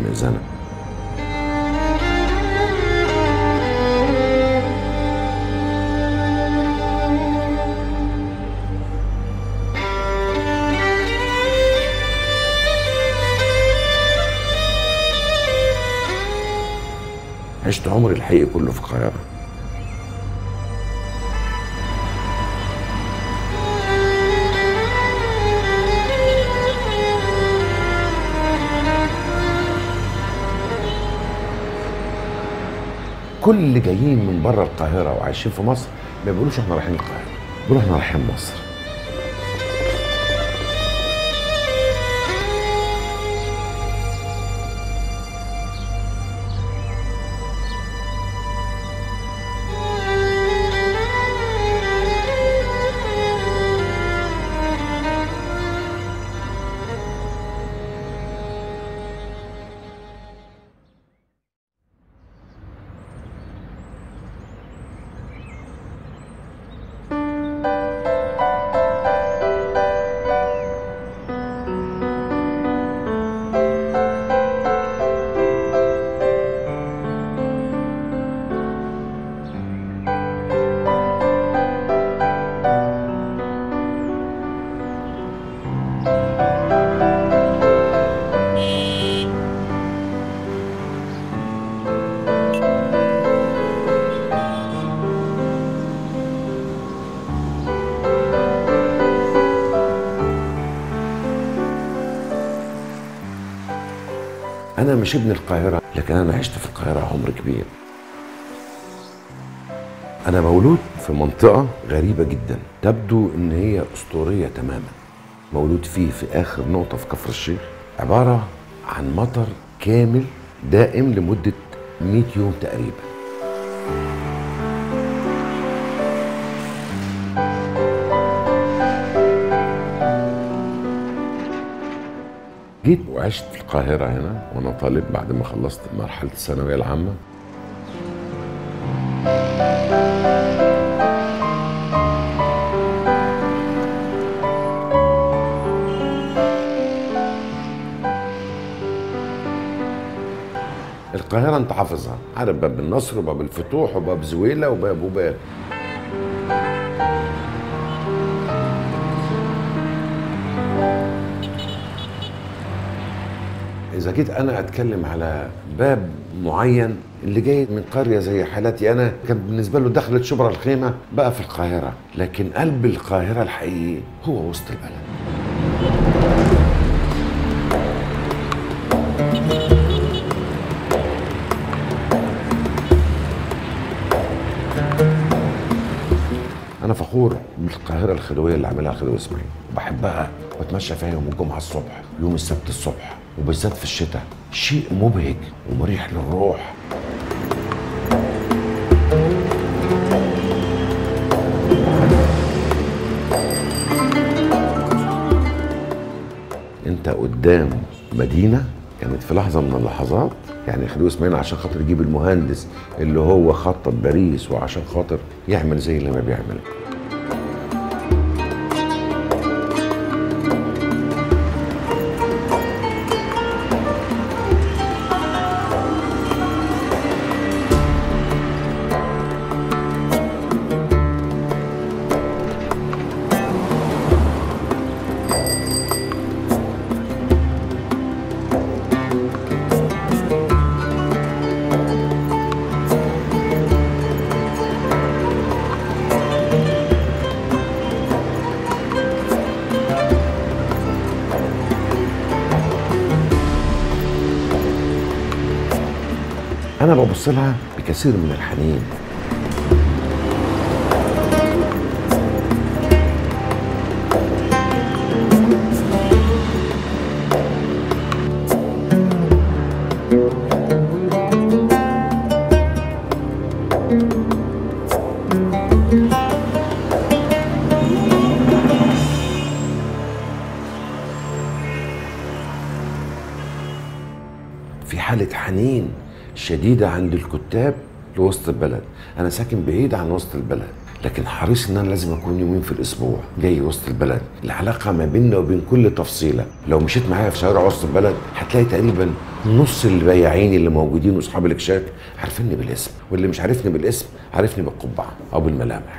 المئذنة عشت عمري الحقيقي كله في القاهرة كل اللي جايين من بره القاهرة وعايشين في مصر ما بيقولوش احنا رايحين القاهرة بيقولوا احنا رايحين مصر أنا مش ابن القاهرة لكن أنا عشت في القاهرة عمر كبير أنا مولود في منطقة غريبة جدا تبدو إن هي أسطورية تماما مولود فيه في آخر نقطة في كفر الشيخ عبارة عن مطر كامل دائم لمدة 100 يوم تقريبا جيت وعشت في القاهرة هنا وأنا طالب بعد ما خلصت مرحلة الثانوية العامة القاهرة أنت حافظها عارف باب النصر وباب الفتوح وباب زويلة وباب وباب إذا جيت أنا أتكلم على باب معين اللي جاي من قرية زي حالتي أنا كان بالنسبة له دخلة شبرا الخيمة بقى في القاهرة لكن قلب القاهرة الحقيقي هو وسط البلد أنا فخور بالقاهرة الخلوية اللي عاملها خلوي إسماعيل بحبها واتمشى فيها يوم الجمعة الصبح يوم السبت الصبح وبالذات في الشتاء شيء مبهج ومريح للروح انت قدام مدينه كانت في لحظه من اللحظات يعني خلوه اسماعيل عشان خاطر يجيب المهندس اللي هو خطط باريس وعشان خاطر يعمل زي اللي ما بيعمل انا ببص لها بكثير من الحنين في حالة حنين شديدة عند الكتاب لوسط البلد انا ساكن بعيد عن وسط البلد لكن حريص ان انا لازم اكون يومين في الاسبوع جاي وسط البلد العلاقه ما بيننا وبين كل تفصيله لو مشيت معايا في شوارع وسط البلد هتلاقي تقريبا نص البياعين اللي موجودين واصحاب الاكشاك عارفيني بالاسم واللي مش عارفني بالاسم عارفني بالقبعه او بالملامح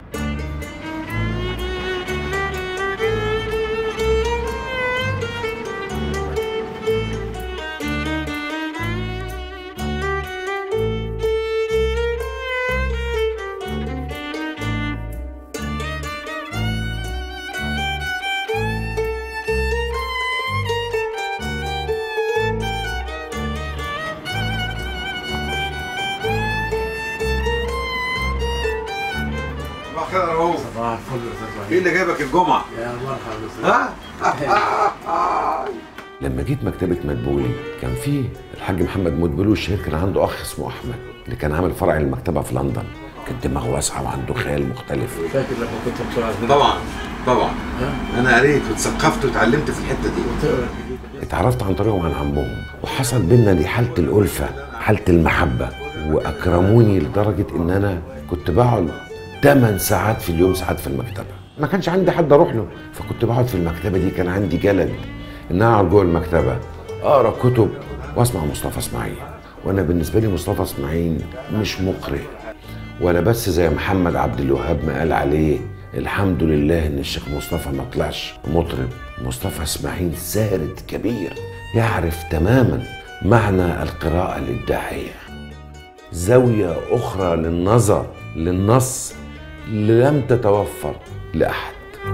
صباح الخير يا رؤوف صباح الفل يا استاذ ايه وحيد اللي جايبك الجمعه؟ يا مرحبا استاذ ها؟ لما جيت مكتبة مدبولي كان في الحاج محمد مدبولي والشهير كان عنده أخ اسمه أحمد اللي كان عامل فرع المكتبة في لندن كان دماغه واسعة وعنده خيال مختلف فاكر لما كنت بتقعد هنا طبعا طبعا ها؟ انا قريت واتثقفت واتعلمت في الحته دي وتقرا الجديد اتعرفت عن طريقهم عن عمهم وحصل بينا دي حالة الألفة حالة المحبة وأكرموني لدرجة إن أنا كنت بقعد 8 ساعات في اليوم ساعات في المكتبة ما كانش عندي حد أروح له فكنت بقعد في المكتبة دي كان عندي جلد إن أنا أقعد جوه المكتبة أقرأ كتب وأسمع مصطفى إسماعيل وأنا بالنسبة لي مصطفى إسماعيل مش مقرئ ولا بس زي محمد عبد الوهاب ما قال عليه الحمد لله ان الشيخ مصطفى ما طلعش مطرب مصطفى اسماعيل سارد كبير يعرف تماما معنى القراءة الإبداعية زاوية أخرى للنظر للنص لم تتوفر لأحد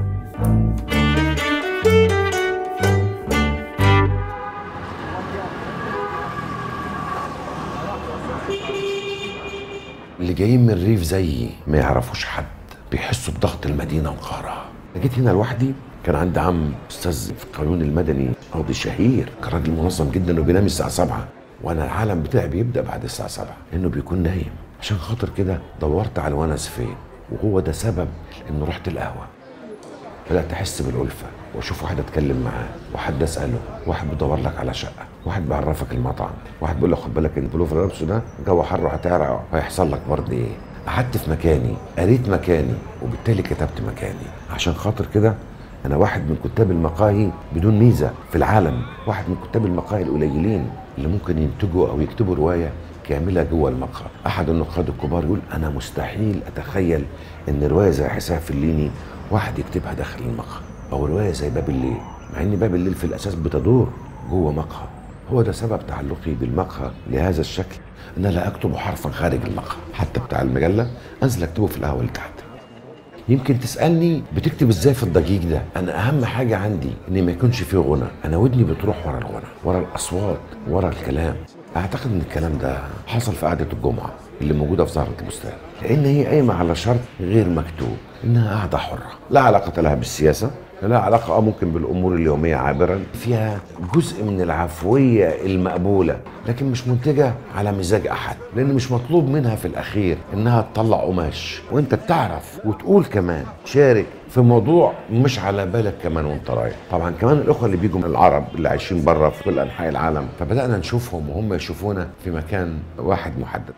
اللي جايين من الريف زيي ما يعرفوش حد بيحسوا بضغط المدينه وقهرها جيت هنا لوحدي كان عندي عم استاذ في القانون المدني قاضي شهير كان راجل منظم جدا وبينام الساعه 7 وانا العالم بتاعي بيبدا بعد الساعه 7 لانه بيكون نايم عشان خاطر كده دورت على الونس فين وهو ده سبب انه رحت القهوه بدات احس بالالفه واشوف واحد اتكلم معاه واحد اساله واحد بيدور لك على شقه واحد بيعرفك المطعم واحد بيقول لك خد بالك انت البلوفر اللي لابسه ده جو حر هتعرق وهيحصل لك برضه ايه قعدت في مكاني قريت مكاني وبالتالي كتبت مكاني عشان خاطر كده انا واحد من كتاب المقاهي بدون ميزه في العالم واحد من كتاب المقاهي القليلين اللي ممكن ينتجوا او يكتبوا روايه كامله جوه المقهى احد النقاد الكبار يقول انا مستحيل اتخيل ان روايه زي حساب فليني واحد يكتبها داخل المقهى او روايه زي باب الليل مع ان باب الليل في الاساس بتدور جوه مقهى هو ده سبب تعلقي بالمقهى لهذا الشكل ان لا اكتب حرفا خارج المقهى حتى بتاع المجله انزل اكتبه في القهوه اللي تحت يمكن تسالني بتكتب ازاي في الضجيج ده انا اهم حاجه عندي ان ما يكونش فيه غنى انا ودني بتروح ورا الغنى ورا الاصوات ورا الكلام اعتقد ان الكلام ده حصل في قعده الجمعه اللي موجوده في زهره البستان لان هي قايمه على شرط غير مكتوب انها قاعده حره لا علاقه لها بالسياسه لا علاقة اه ممكن بالأمور اليومية عابرا فيها جزء من العفوية المقبولة لكن مش منتجة على مزاج أحد لأن مش مطلوب منها في الأخير إنها تطلع قماش وأنت بتعرف وتقول كمان شارك في موضوع مش على بالك كمان وانت رايح طبعا كمان الاخوه اللي بيجوا من العرب اللي عايشين بره في كل انحاء العالم فبدانا نشوفهم وهم يشوفونا في مكان واحد محدد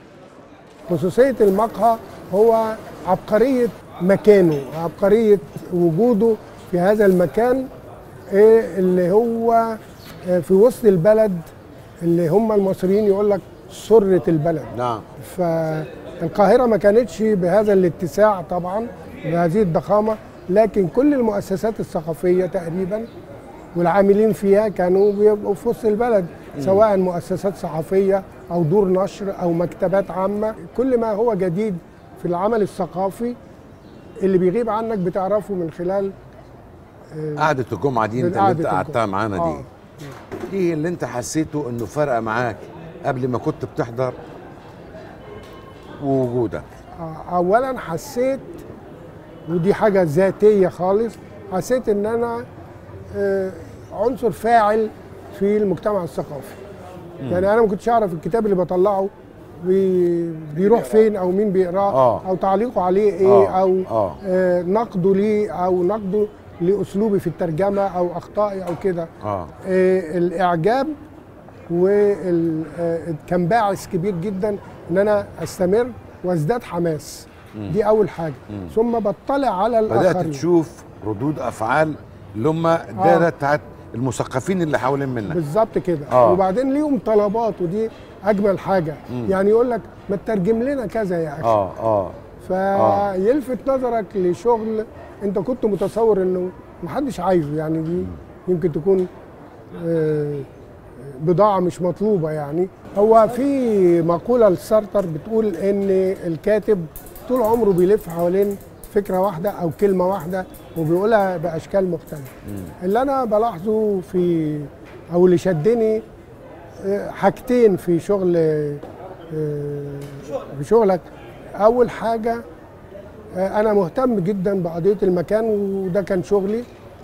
خصوصية المقهى هو عبقرية مكانه عبقرية وجوده في هذا المكان إيه اللي هو آه، في وسط البلد اللي هم المصريين يقول لك سرة البلد نعم فالقاهرة ما كانتش بهذا الاتساع طبعا بهذه الضخامة لكن كل المؤسسات الثقافية تقريبا والعاملين فيها كانوا بيبقوا في وسط البلد سواء مؤسسات صحفية أو دور نشر أو مكتبات عامة كل ما هو جديد في العمل الثقافي اللي بيغيب عنك بتعرفه من خلال قعدة الجمعة دي انت اللي قعدة انت قعدتها الجمعة. معانا آه. دي ايه اللي انت حسيته انه فرق معاك قبل ما كنت بتحضر ووجودك اولا حسيت ودي حاجه ذاتيه خالص حسيت ان انا آه، عنصر فاعل في المجتمع الثقافي يعني انا ما كنتش اعرف الكتاب اللي بطلعه بي- بيروح فين او مين بيقراه آه. او تعليقه عليه ايه آه، او آه. آه، نقده ليه او نقده لاسلوبي في الترجمه او اخطائي او كده اه آه، الاعجاب وكان باعث كبير جدا ان انا استمر وازداد حماس دي اول حاجه ثم بطلع على بدات الاخرين تشوف ردود افعال اللي هم الدايره بتاعت المثقفين اللي حوالين منك بالظبط كده آه. وبعدين ليهم طلبات ودي اجمل حاجه يعني يقول لك ما تترجم لنا كذا يا اخي اه اه فيلفت نظرك لشغل انت كنت متصور انه محدش عايزه يعني دي يمكن تكون آه، بضاعة مش مطلوبة يعني هو في مقولة لسارتر بتقول ان الكاتب طول عمره بيلف حوالين فكرة واحدة او كلمة واحدة وبيقولها باشكال مختلفة اللي انا بلاحظه في او اللي شدني آه، حاجتين في شغل آه، في شغلك اول حاجه آه، انا مهتم جدا بقضيه المكان وده كان شغلي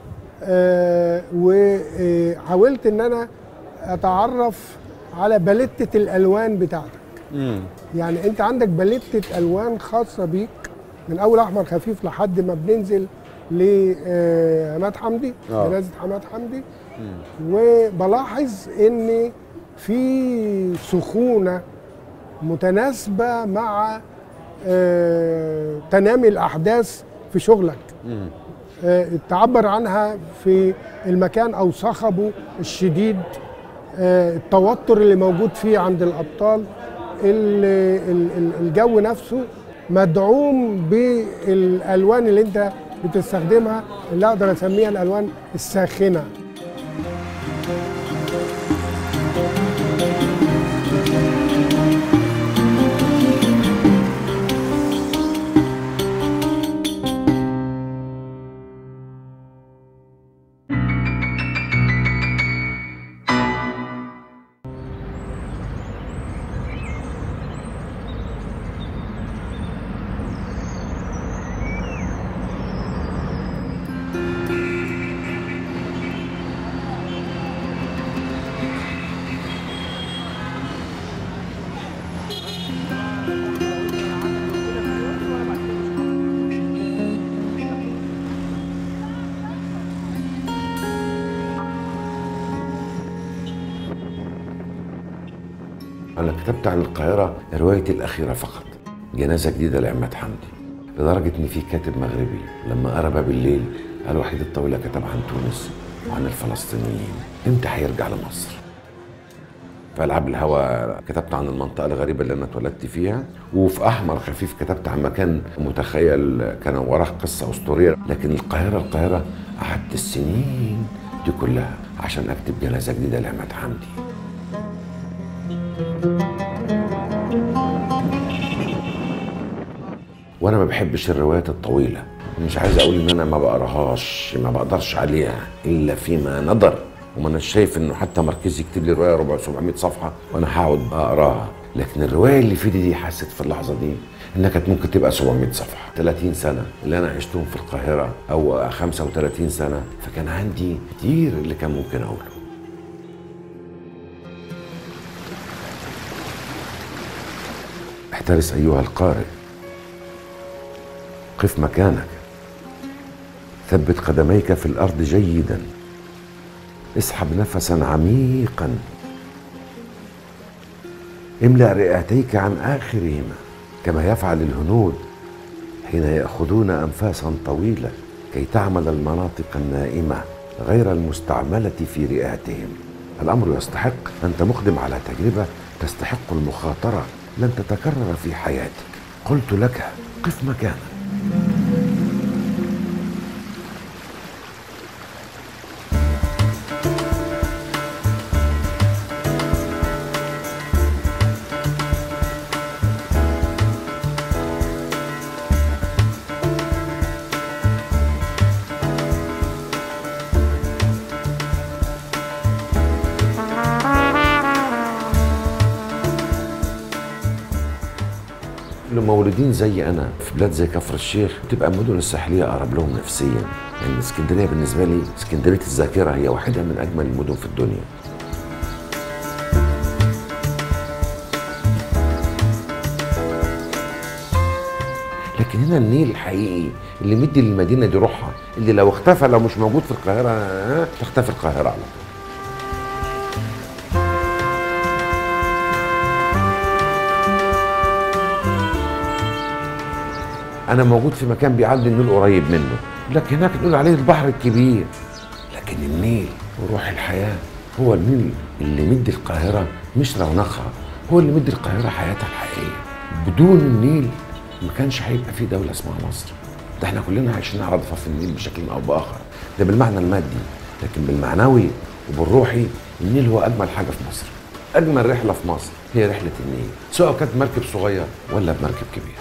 وحاولت ان انا اتعرف على باليتة الالوان بتاعتك امم يعني انت عندك باليتة الوان خاصه بيك من اول احمر خفيف لحد ما بننزل لعماد حمدي آه. جنازه حماد حمدي وبلاحظ ان في سخونه متناسبه مع آه، تنامي الاحداث في شغلك آه، تعبر عنها في المكان او صخبه الشديد آه، التوتر اللي موجود فيه عند الابطال ال- ال- ال- الجو نفسه مدعوم بالالوان اللي انت بتستخدمها اللي اقدر اسميها الالوان الساخنه أنا كتبت عن القاهرة روايتي الأخيرة فقط جنازة جديدة لعماد حمدي لدرجة إن في كاتب مغربي لما قرا باب الليل قال وحيد الطويلة كتب عن تونس وعن الفلسطينيين إمتى هيرجع لمصر؟ في ألعاب الهوى كتبت عن المنطقة الغريبة اللي أنا اتولدت فيها وفي أحمر خفيف كتبت عن مكان متخيل كان وراه قصة أسطورية لكن القاهرة القاهرة قعدت السنين دي كلها عشان أكتب جنازة جديدة لعماد حمدي وانا ما بحبش الروايات الطويله مش عايز اقول ان انا ما بقراهاش ما بقدرش عليها الا فيما نظر وما انا شايف انه حتى مركزي يكتب لي روايه ربع 700 صفحه وانا هقعد اقراها لكن الروايه اللي في دي, دي حسيت في اللحظه دي انها كانت ممكن تبقى 700 صفحه 30 سنه اللي انا عشتهم في القاهره او 35 سنه فكان عندي كتير اللي كان ممكن اقوله احترس ايها القارئ قف مكانك ثبت قدميك في الارض جيدا اسحب نفسا عميقا املا رئتيك عن اخرهما كما يفعل الهنود حين ياخذون انفاسا طويله كي تعمل المناطق النائمه غير المستعمله في رئاتهم الامر يستحق انت مقدم على تجربه تستحق المخاطره لن تتكرر في حياتك قلت لك قف مكانك اللي مولودين زي انا في بلاد زي كفر الشيخ بتبقى المدن الساحليه اقرب لهم نفسيا يعني اسكندريه بالنسبه لي اسكندريه الذاكره هي واحده من اجمل المدن في الدنيا لكن هنا النيل الحقيقي اللي مدي للمدينه دي روحها اللي لو اختفى لو مش موجود في القاهره آه، تختفي القاهره على طول انا موجود في مكان بيعدي النيل قريب منه لكن هناك نقول عليه البحر الكبير لكن النيل وروح الحياه هو النيل اللي مدي القاهره مش رونقها هو اللي مدي القاهره حياتها الحقيقيه بدون النيل ما كانش هيبقى في دوله اسمها مصر ده احنا كلنا عايشين على ضفاف النيل بشكل او باخر ده بالمعنى المادي لكن بالمعنوي وبالروحي النيل هو اجمل حاجه في مصر اجمل رحله في مصر هي رحله النيل سواء كانت مركب صغير ولا بمركب كبير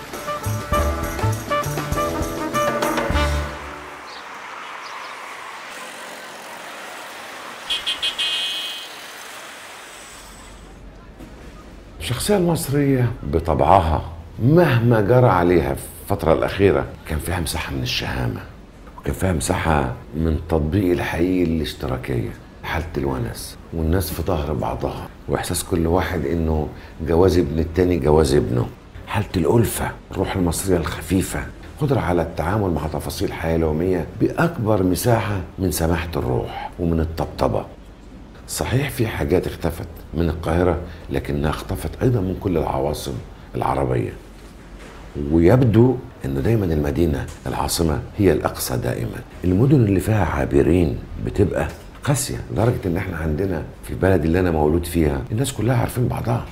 الشخصية المصرية بطبعها مهما جرى عليها في الفترة الأخيرة كان فيها مساحة من الشهامة وكان فيها مساحة من تطبيق الحقيقي للاشتراكية حالة الونس والناس في ظهر بعضها وإحساس كل واحد إنه جواز ابن التاني جواز ابنه حالة الألفة الروح المصرية الخفيفة قدرة على التعامل مع تفاصيل الحياة اليومية بأكبر مساحة من سماحة الروح ومن الطبطبة صحيح في حاجات اختفت من القاهرة لكنها اختفت أيضا من كل العواصم العربية ويبدو انه دايما المدينه العاصمه هي الاقصى دائما المدن اللي فيها عابرين بتبقى قاسيه لدرجه ان احنا عندنا في البلد اللي انا مولود فيها الناس كلها عارفين بعضها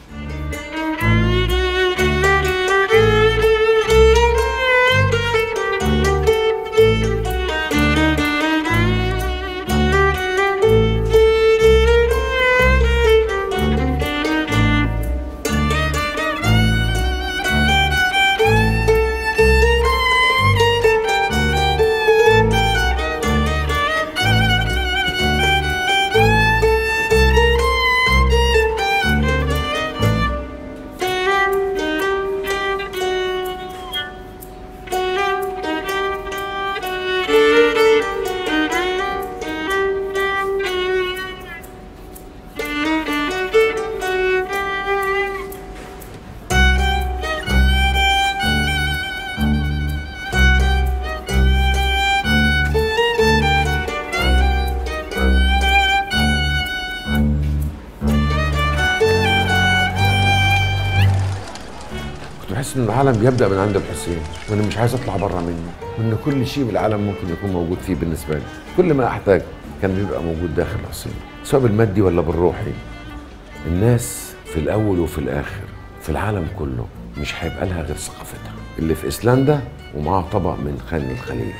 كنت بحس ان العالم بيبدا من عند الحسين وانا مش عايز اطلع بره منه وان كل شيء بالعالم ممكن يكون موجود فيه بالنسبه لي كل ما احتاج كان بيبقى موجود داخل الحسين سواء بالمادي ولا بالروحي الناس في الاول وفي الاخر في العالم كله مش هيبقى لها غير ثقافتها اللي في ايسلندا ومعاه طبق من خان الخليل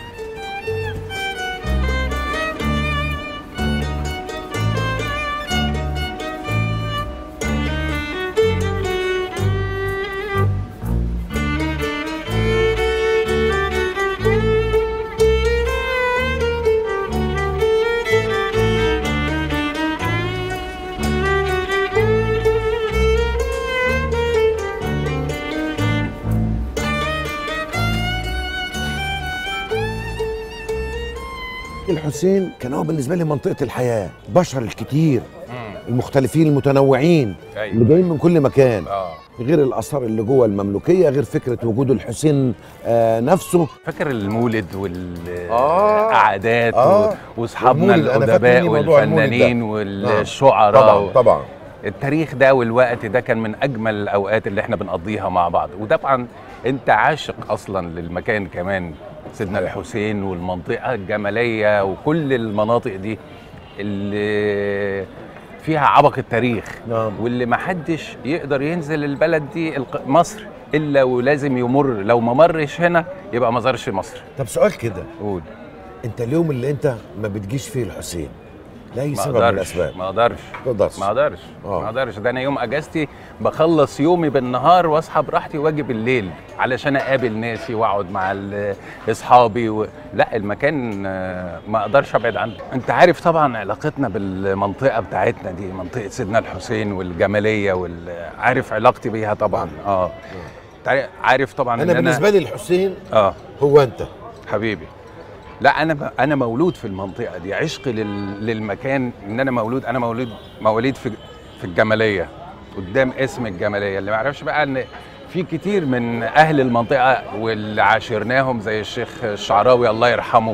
الحسين كان هو بالنسبه لي منطقه الحياه بشر الكتير المختلفين المتنوعين أيوة. اللي جايين من كل مكان اه غير الاثار اللي جوه المملوكيه غير فكره وجود الحسين آه نفسه فاكر المولد آه. والقعدات آه. واصحابنا والمولد، أنا فاكر الادباء مني موضوع المولد ده. والفنانين والشعراء طبعا طبعا التاريخ ده والوقت ده كان من اجمل الاوقات اللي احنا بنقضيها مع بعض وطبعا انت عاشق اصلا للمكان كمان سيدنا الحسين والمنطقه الجماليه وكل المناطق دي اللي فيها عبق التاريخ نعم. واللي ما حدش يقدر ينزل البلد دي الق- مصر الا ولازم يمر لو ما مرش هنا يبقى ما زارش مصر طب سؤال كده قول انت اليوم اللي انت ما بتجيش فيه الحسين لاي ما سبب من اقدرش الاسباب ما اقدرش ما تقدرش ما اقدرش آه. ما اقدرش ده انا يوم اجازتي بخلص يومي بالنهار واصحى براحتي واجي بالليل علشان اقابل ناسي واقعد مع ال- اصحابي و... لا المكان آه، ما اقدرش ابعد عنه انت عارف طبعا علاقتنا بالمنطقه بتاعتنا دي منطقه سيدنا الحسين والجماليه وال... عارف علاقتي بيها طبعا اه تع- عارف طبعا انا إن بالنسبه لي الحسين اه هو انت حبيبي لا انا ب... انا مولود في المنطقه دي عشقي لل... للمكان ان انا مولود انا مولود مواليد في في الجماليه قدام اسم الجماليه اللي ما يعرفش بقى ان في كتير من اهل المنطقه واللي عاشرناهم زي الشيخ الشعراوي الله يرحمه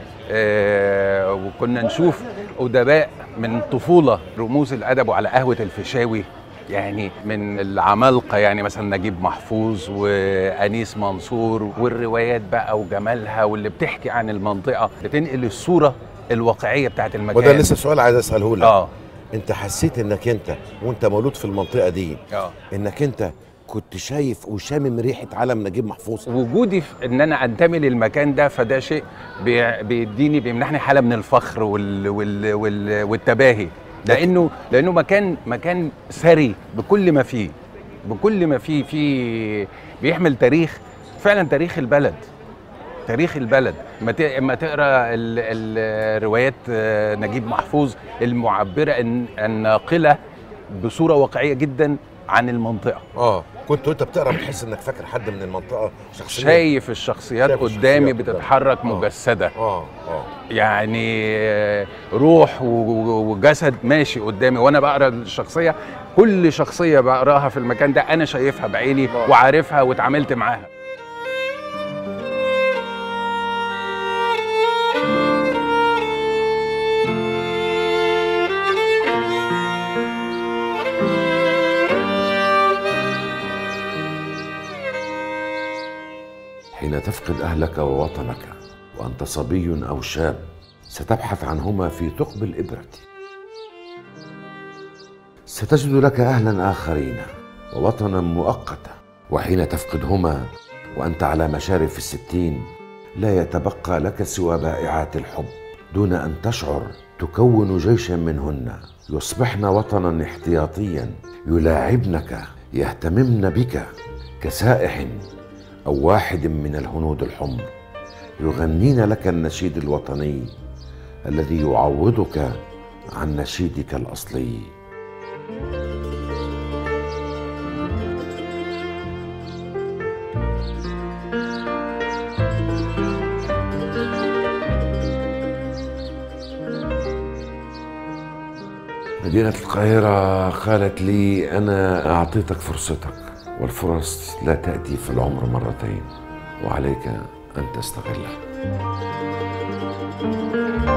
آه وكنا نشوف ادباء من طفوله رموز الادب وعلى قهوه الفيشاوي يعني من العمالقه يعني مثلا نجيب محفوظ وانيس منصور والروايات بقى وجمالها واللي بتحكي عن المنطقه بتنقل الصوره الواقعيه بتاعت المكان وده لسه سؤال عايز اساله لك اه انت حسيت انك انت وانت مولود في المنطقه دي اه انك انت كنت شايف وشامم ريحه علم نجيب محفوظ وجودي في ان انا انتمي للمكان ده فده شيء بي- بيديني بيمنحني حاله من الفخر وال وال وال والتباهي لانه لانه مكان مكان ثري بكل ما فيه بكل ما فيه فيه بيحمل تاريخ فعلا تاريخ البلد تاريخ البلد ما ت- اما تقرا ال- ال- روايات آه، نجيب محفوظ المعبره الن- الناقله بصوره واقعيه جدا عن المنطقه اه كنت وانت بتقرا بتحس انك فاكر حد من المنطقه شخصيا شايف الشخصيات شايف قدامي الشخصيات قدامك. بتتحرك آه. مجسده اه اه يعني آه، روح و- و- وجسد ماشي قدامي وانا بقرا الشخصيه كل شخصيه بقراها في المكان ده انا شايفها بعيني وعارفها واتعاملت معاها حين تفقد اهلك ووطنك وانت صبي او شاب ستبحث عنهما في ثقب الابره ستجد لك اهلا اخرين ووطنا مؤقتا وحين تفقدهما وانت على مشارف الستين لا يتبقى لك سوى بائعات الحب دون ان تشعر تكون جيشا منهن يصبحن وطنا احتياطيا يلاعبنك يهتممن بك كسائح او واحد من الهنود الحمر يغنين لك النشيد الوطني الذي يعوضك عن نشيدك الاصلي مدينة القاهرة قالت لي أنا أعطيتك فرصتك والفرص لا تأتي في العمر مرتين وعليك أن تستغلها